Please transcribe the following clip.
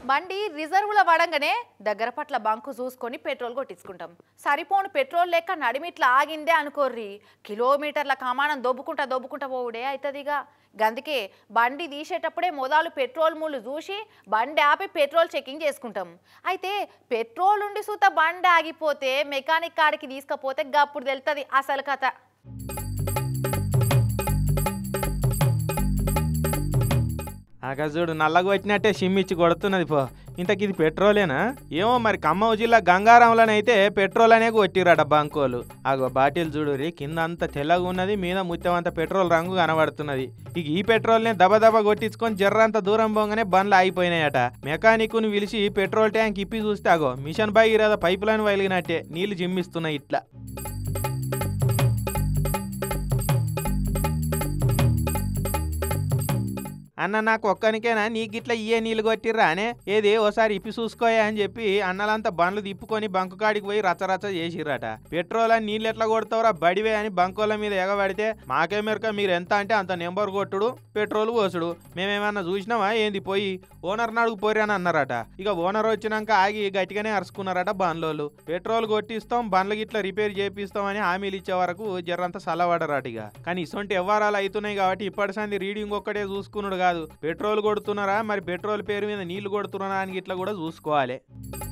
బండి రిజర్వుల పడంగానే దగ్గర పట్ల బంకు చూసుకొని పెట్రోల్ కొట్టించుకుంటాం సరిపోను పెట్రోల్ లెక్క నడిమిట్లా ఆగిందే అనుకోర్రి కిలోమీటర్ల కమానం దొబ్బుకుంటా దొబ్బుకుంటా పోవుడే అవుతుందిగా గందుకే బండి తీసేటప్పుడే మొదలు పెట్రోల్ ముళ్ళు చూసి బండి ఆపి పెట్రోల్ చెకింగ్ చేసుకుంటాం అయితే పెట్రోల్ ఉండి సూత బండి ఆగిపోతే మెకానిక్ కాడికి తీసుకపోతే గప్పుడు తెలుస్తుంది అసలు కథ ఆగా చూడు నల్లగా వచ్చినట్టే సిమ్మిచ్చి కొడుతున్నది పో ఇంతకి ఇది పెట్రోలేనా ఏమో మరి ఖమ్మం జిల్లా గంగారాంలోనైతే పెట్రోల్ అనే కొట్టిరట బంకోలు ఆగో బాటిల్ చూడు రీ కింద అంత తెల్లగా ఉన్నది మీద ముత్యం అంత పెట్రోల్ రంగు కనబడుతున్నది ఇక ఈ పెట్రోల్ని దబదబ కొట్టించుకొని జర్రంత దూరం పోగానే బండ్లు ఆగిపోయినాయట మెకానిక్ను పిలిచి పెట్రోల్ ట్యాంక్ ఇప్పి చూస్తే ఆగో మిషన్ భగీరథ పైప్ లైన్ వలిగినట్టే నీళ్లు జిమ్మిస్తున్నాయి ఇట్లా అన్న నాకు ఒక్కనికేనా నీకు ఇట్లా ఇయ్యే నీళ్ళు కొట్టిర్రా అనే ఏది ఓసారి ఇప్పి చూసుకోయా అని చెప్పి అన్నలంతా బండ్లు తిప్పుకొని బంకు కాడికి పోయి రచ్చరచ్చ చేసిర్రట పెట్రోల్ అని నీళ్ళు ఎట్లా కొడతావురా బడివే అని బంకోల మీద ఎగబడితే మాకే మెరక మీరు ఎంత అంటే అంత నెంబర్ కొట్టుడు పెట్రోల్ పోసుడు మేమేమన్నా చూసినామా ఏంది పోయి ఓనర్ నడుగు పోరి అని అన్నారట ఇక ఓనర్ వచ్చినాక ఆగి గట్టిగానే అరుచుకున్నారట బండ్లోళ్ళు పెట్రోల్ కొట్టిస్తాం బండ్లు గిట్లా రిపేర్ చేపిస్తాం అని హామీలు ఇచ్చే వరకు జర్రంతా సల్లబడరాట ఇక కానీ ఇసొంటి వ్యవహారాలు అవుతున్నాయి కాబట్టి ఇప్పటి సంది రీడింగ్ ఒక్కటే చూసుకున్నాడు కాదు పెట్రోల్ కొడుతున్నారా మరి పెట్రోల్ పేరు మీద నీళ్లు కొడుతున్నారా అని ఇట్లా కూడా చూసుకోవాలి